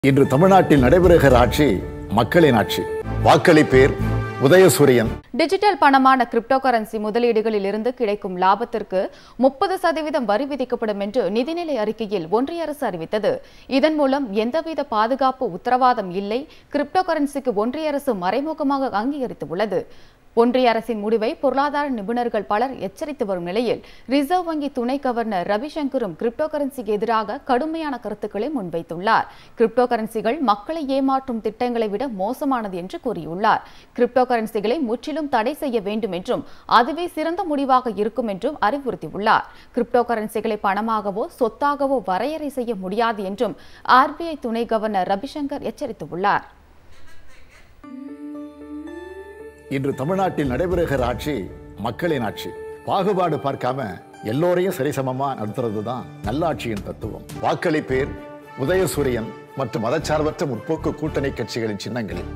இன்று தமிழ்நாட்டில் நடைபெறுகிற ஆட்சி மக்களின் ஆட்சி வாக்களிப்பேர் உதயசூரியன் டிஜிட்டல் பணமான கிரிப்டோ கரன்சி முதலீடுகளில் இருந்து கிடைக்கும் லாபத்திற்கு முப்பது சதவீதம் வரி விதிக்கப்படும் என்று நிதிநிலை அறிக்கையில் ஒன்றிய அரசு அறிவித்தது இதன் மூலம் எந்தவித பாதுகாப்பு உத்தரவாதம் இல்லை கிரிப்டோ கரன்சிக்கு ஒன்றிய அரசு மறைமுகமாக அங்கீகரித்துள்ளது ஒன்றிய அரசின் முடிவை பொருளாதார நிபுணர்கள் பலர் எச்சரித்து வரும் நிலையில் ரிசர்வ் வங்கி துணை கவர்னர் ரவிசங்கரும் கிரிப்டோ கரன்சிக்கு எதிராக கடுமையான கருத்துக்களை முன்வைத்துள்ளார் கிரிப்டோ கரன்சிகள் மக்களை ஏமாற்றும் திட்டங்களை விட மோசமானது என்று கூறியுள்ளார் கிரிப்டோ கரன்சிகளை முற்றிலும் தடை செய்ய வேண்டும் என்றும் அதுவே சிறந்த முடிவாக இருக்கும் என்றும் அறிவுறுத்தியுள்ளார் கிரிப்டோ கரன்சிகளை பணமாகவோ சொத்தாகவோ வரையறை செய்ய முடியாது என்றும் ஆர்பிஐ துணை கவர்னர் ரவிசங்கர் எச்சரித்துள்ளார் இன்று தமிழ்நாட்டில் நடைபெறுகிற ஆட்சி மக்களின் ஆட்சி பாகுபாடு பார்க்காம எல்லோரையும் சரிசமமா நடத்துறது தான் நல்லாட்சியின் தத்துவம் வாக்களிப்பேர் உதயசூரியன் மற்றும் மதச்சார்பற்ற முற்போக்கு கூட்டணி கட்சிகளின் சின்னங்களில்